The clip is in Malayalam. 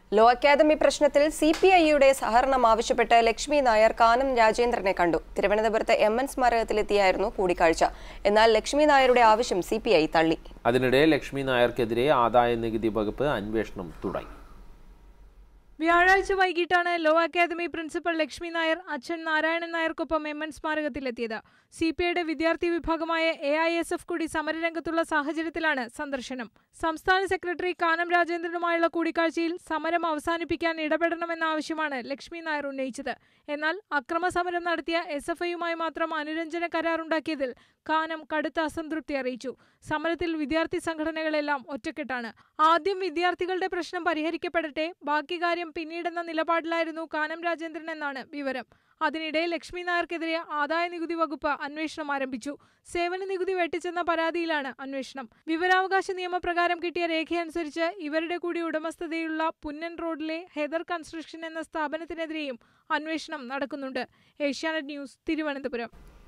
ലോ അക്കാദമി പ്രശ്നത്തിൽ സി പി ഐയുടെ സഹകരണം ആവശ്യപ്പെട്ട് ലക്ഷ്മി നായർ കാനം രാജേന്ദ്രനെ കണ്ടു തിരുവനന്തപുരത്ത് എം എൻ സ്മാരകത്തിലെത്തിയായിരുന്നു കൂടിക്കാഴ്ച എന്നാൽ ലക്ഷ്മി നായരുടെ ആവശ്യം സി പി ഐ തള്ളി അതിനിടെ ലക്ഷ്മി നായർക്കെതിരെ ആദായ നികുതി വകുപ്പ് അന്വേഷണം തുടങ്ങി വ്യാഴാഴ്ച വൈകിട്ടാണ് law academy principal Lakshmi Nair അച്ഛൻ നാരായണൻ നായർക്കൊപ്പം എം എൻ സ്മാരകത്തിലെത്തിയത് സി പി ഐയുടെ വിദ്യാർത്ഥി വിഭാഗമായ എ ഐ എസ് എഫ് കൂടി സമരരംഗത്തുള്ള സാഹചര്യത്തിലാണ് സന്ദർശനം സംസ്ഥാന സെക്രട്ടറി കാനം രാജേന്ദ്രനുമായുള്ള കൂടിക്കാഴ്ചയിൽ സമരം അവസാനിപ്പിക്കാൻ ഇടപെടണമെന്ന ആവശ്യമാണ് ലക്ഷ്മി നായർ ഉന്നയിച്ചത് എന്നാൽ അക്രമ സമരം നടത്തിയ എസ് എഫ് ഐയുമായി മാത്രം അനുരഞ്ജന കരാറുണ്ടാക്കിയതിൽ കാനം കടുത്ത അസംതൃപ്തി അറിയിച്ചു സമരത്തിൽ വിദ്യാർത്ഥി സംഘടനകളെല്ലാം ഒറ്റക്കെട്ടാണ് ആദ്യം വിദ്യാർത്ഥികളുടെ പ്രശ്നം പരിഹരിക്കപ്പെടട്ടെ ബാക്കി കാര്യം പിന്നീടെന്ന നിലപാടിലായിരുന്നു കാനം രാജേന്ദ്രൻ എന്നാണ് വിവരം അതിനിടെ ലക്ഷ്മി നായർക്കെതിരെ ആദായ നികുതി വകുപ്പ് അന്വേഷണം ആരംഭിച്ചു സേവന നികുതി വെട്ടിച്ചെന്ന പരാതിയിലാണ് അന്വേഷണം വിവരാവകാശ നിയമപ്രകാരം കിട്ടിയ രേഖയനുസരിച്ച് ഇവരുടെ കൂടി ഉടമസ്ഥതയിലുള്ള പുന്നൻ റോഡിലെ ഹെദർ കൺസ്ട്രക്ഷൻ എന്ന സ്ഥാപനത്തിനെതിരെയും അന്വേഷണം നടക്കുന്നുണ്ട് ഏഷ്യാനെറ്റ് ന്യൂസ് തിരുവനന്തപുരം